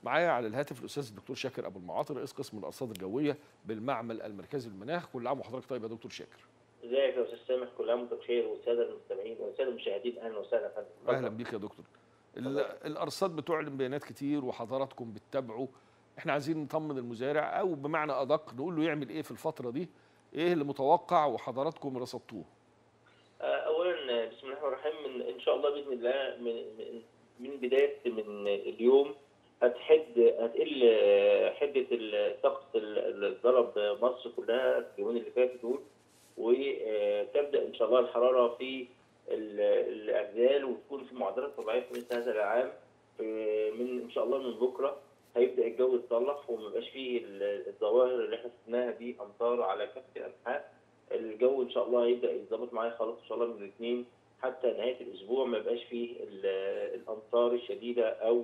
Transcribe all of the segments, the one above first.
معايا على الهاتف الاستاذ الدكتور شاكر ابو المعاطي رئيس قسم الارصاد الجويه بالمعمل المركزي للمناخ كل عام وحضرتك طيب يا دكتور شاكر ازيك يا استاذ سامح كل عام وانت بخير والساده المستمعين والساده المشاهدين اهلا وسهلا يا فندم اهلا بيك يا دكتور ال- الارصاد بتعلن بيانات كتير وحضراتكم بتتابعوا احنا عايزين نطمن المزارع او بمعنى ادق نقول له يعمل ايه في الفتره دي ايه اللي متوقع وحضراتكم رصدتوه آه، اولا بسم الله الرحمن الرحيم من ان شاء الله باذن الله من من, من بدايه من اليوم هتحد هتقل آه، حده الطقس اللي ضرب مصر كلها في اليومين اللي فاتوا دول وتبدا ان شاء الله الحراره في ال- الاعتدال وتكون في معدلات طبيعيه في مثل هذا العام آه، من ان شاء الله من بكره هيبدا الجو يتصلح وما يبقاش فيه ال- الظواهر اللي احنا شفناها دي امطار على كافه الانحاء الجو ان شاء الله هيبدا يتظبط معايا خلاص ان شاء الله من الاثنين حتى نهايه الاسبوع ما يبقاش فيه ال- الامطار الشديده او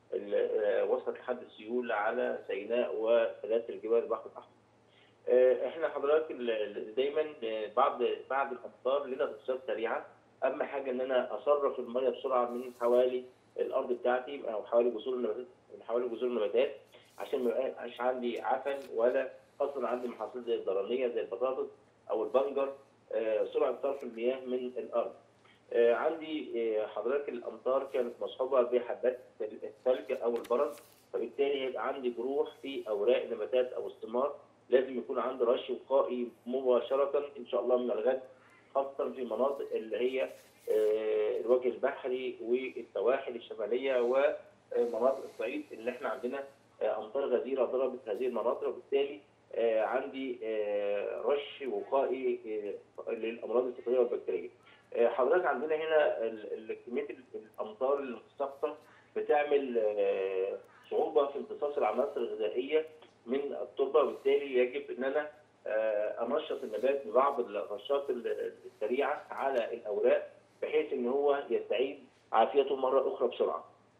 ال- وصلت لحد السيول على سيناء وثلاث الجبال البحر الاحمر. آه، احنا حضرتك ال- ال- دايما آه، بعد بعد الامطار لنا تفصيلات سريعه اهم حاجه ان انا اصرف الميه بسرعه من حوالي الارض بتاعتي او حوالي جذور النباتات من حوالي جذور النباتات عشان ما يبقاش عندي عفن ولا اصلا عندي محاصيل زي الزرانيه زي البطاطس او البنجر آه، سرعه صرف المياه من الارض. آه، عندي آه، حضرتك الامطار كانت مصحوبه بحبات الثلج او البرد فبالتالي هيبقى عندي جروح في اوراق النباتات او الثمار لازم يكون عندي رش وقائي مباشره ان شاء الله من الغد خاصه في المناطق اللي هي آه، الوجه البحري والسواحل الشماليه ومناطق الصعيد اللي احنا عندنا آه، امطار غزيره ضربت هذه المناطق وبالتالي آه، عندي آه، رش وقائي آه، للامراض الفطريه والبكتيريه. آه، حضرتك عندنا هنا ال- ال- كميه ال- الامطار المتساقطه بتعمل آه، صعوبه في امتصاص العناصر الغذائيه من التربه وبالتالي يجب ان انا آه، انشط النبات ببعض الرشات ال- السريعه على الاوراق بحيث ان هو يستعيد عافيته مره اخرى بسرعه.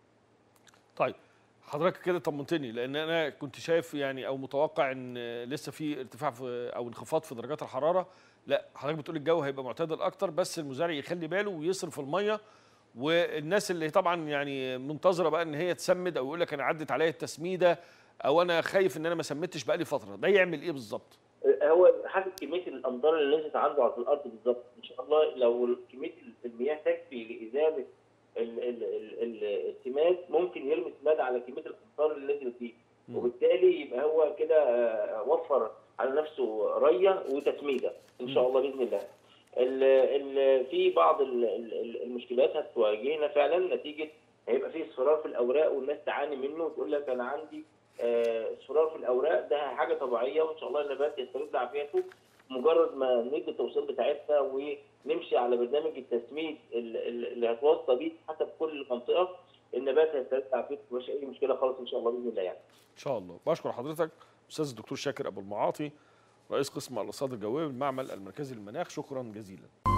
طيب حضرتك كده طمنتني لان انا كنت شايف يعني او متوقع ان لسه في ارتفاع في او انخفاض في درجات الحراره لا حضرتك بتقول الجو هيبقى معتدل اكتر بس المزارع يخلي باله ويصرف الميه والناس اللي طبعا يعني منتظره بقى ان هي تسمد او يقول لك انا عدت عليا التسميده او انا خايف ان انا ما سمدتش بقى لي فتره ده يعمل ايه بالظبط هو حسب كميه الامطار اللي نزلت عنده على الارض بالظبط ان شاء الله لو كميه المياه تكفي لازاله ال- ال- ال- ال- السماد ممكن يرمي سماد على كميه الامطار اللي نزلت دي مم. وبالتالي يبقى هو كده آه، وفر على نفسه ريه وتسميده ان شاء مم. الله باذن الله. ال ال في بعض ال- ال- المشكلات هتواجهنا فعلا نتيجه هيبقى في اصفرار في الاوراق والناس تعاني منه وتقول لك انا عندي آه، اصفرار في الاوراق ده حاجه طبيعيه وان شاء الله النبات يسترد عافيته مجرد ما ندي التوصيل بتاعتنا ونمشي على برنامج التسميد ال- ال- اللي هتوصى بيه حسب كل منطقه النبات هيسترد عافيته مفيش اي مشكله خالص ان شاء الله باذن الله يعني. ان شاء الله بشكر حضرتك استاذ الدكتور شاكر ابو المعاطي رئيس قسم الارصاد الجويه بالمعمل المركزي للمناخ شكرا جزيلا